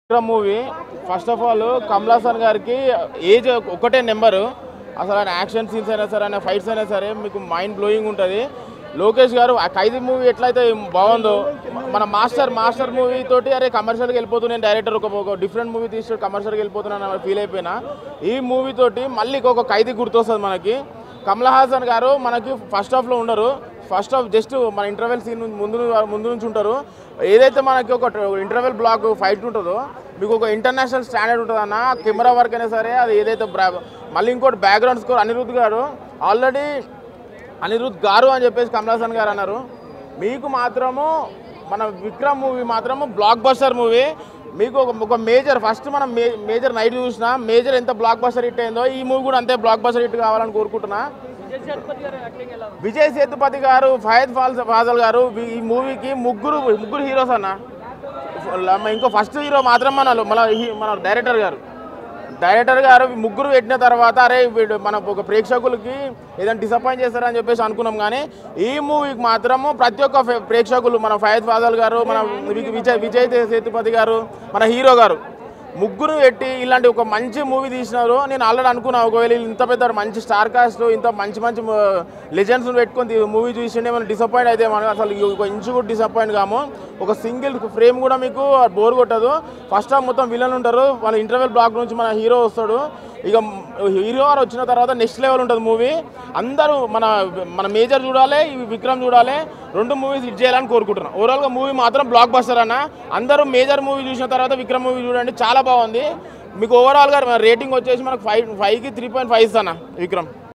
Vikram movie first of all Kamal Haasan గారికి age ఒకటే number అసలు ఆయన యాక్షన్ సీన్స్ అయినా సరే ఆయన ఫైట్స్ అయినా సరే మీకు మైండ్ బ్లోయింగ్ ఉంటుంది లోకేష్ గారు ఆ ఖైదీ మూవీ ఎట్లయితే బాగుందో మన మాస్టర్ మాస్టర్ మూవీ తోటి అరే కమర్షియల్కి వెళ్ళిపోతున్నాను డైరెక్టర్ ఒక ఒక డిఫరెంట్ మూవీ తీసి కమర్షియల్కి వెళ్ళిపోతున్నాను ఫీల్ అయిపోయినా ఈ మూవీ తోటి మళ్ళీ ఒక ఖైదీ గుర్తొస్తుంది మనకి కమల్ హాసన్ గారు మనకి ఫస్ట్ హాఫ్లో ఉండరు ఫస్ట్ హాఫ్ జస్ట్ మన ఇంటర్వెల్ సీన్ ముందు ముందు నుంచి ఉంటారు ఏదైతే మనకి ఒక ఇంటర్వెల్ బ్లాక్ ఫైట్ ఉంటుందో మీకు ఒక ఇంటర్నేషనల్ స్టాండర్డ్ ఉంటుంది అన్న కెమెరా వర్క్ అయినా సరే అది ఏదైతే బ్రా- మళ్ళీ ఇంకోటి బ్యాక్గ్రౌండ్ స్కోర్ అనిరుద్ధ్ గారు ఆల్రెడీ అనిరుద్ధ్ గారు అని చెప్పేసి కమల్ హాసన్ గారు అన్నారు మీకు మాత్రము మన విక్రమ్ మూవీ మాత్రము బ్లాక్ బస్టర్ మూవీ మీకు ఒక ఒక మేజర్ ఫస్ట్ మనం మే మేజర్ నైట్ చూసిన మేజర్ ఎంత బ్లాక్ బస్టర్ హిట్ అయిందో ఈ మూవీ కూడా అంతే బ్లాక్ బస్టర్ హిట్ కావాలని కోరుకుంటున్నా విజయ్ సేతుపతి గారు ఫయద్ ఫాల్స్ ఫాజల్ గారు ఈ మూవీకి ముగ్గురు ముగ్గురు హీరోస్ అన్న ఇంకో ఫస్ట్ హీరో మాత్రం మన మన హీ- మన డైరెక్టర్ గారు డైరెక్టర్ గారు ముగ్గురు పెట్టిన తర్వాత అరే వీడు మన ఒక ప్రేక్షకులకి ఏదైనా డిసప్పాయింట్ చేస్తారని చెప్పేసి అనుకున్నాం కానీ ఈ మూవీకి మాత్రము ప్రతి ఒక్క ఫే- ప్రేక్షకులు మన ఫయద్ ఫాజల్ గారు మన వి- విజయ్ విజయ్ సేతుపతి గారు మన హీరో గారు ముగ్గురు పెట్టి ఇలాంటి ఒక మంచి మూవీ తీసినారు నేను ఆల్రెడీ అనుకున్నా ఒకవేళ వీళ్ళు ఇంత పెద్ద మంచి స్టార్ కాస్ట్ ఇంత మంచి మంచి లెజెండ్స్ పెట్టుకొని మూవీ చూసిండే మనం డిసప్పాయింట్ అయితే మనం అసలు ఈ ఒక ఇంచు కూడా డిసప్పాయింట్ కాము ఒక సింగిల్ ఫ్రేమ్ కూడా మీకు బోర్ కొట్టదు ఫస్ట్ హాఫ్ మొత్తం విలన్ ఉంటారు వాళ్ళ ఇంటర్వెల్ బ్లాక్ నుంచి మన హీరో వస్తాడు ఇక హీరో గారు వచ్చిన తర్వాత నెక్స్ట్ లెవెల్ ఉంటుంది మూవీ అందరూ మన మన మేజర్ చూడాలి ఈ విక్రమ్ చూడాలి రెండు మూవీస్ హిట్ చేయాలని కోరుకుంటున్నాను ఓవరాల్గా మూవీ మాత్రం బ్లాక్ బస్టర్ అన్న అందరూ మేజర్ మూవీ చూసిన తర్వాత విక్రమ్ మూవీ చూడండి చాలా బాగుంది మీకు ఓవరాల్గా రేటింగ్ వచ్చేసి మనకు ఫైవ్ ఫైవ్కి త్రీ పాయింట్ ఫైవ్ ఇస్తాను విక్రమ్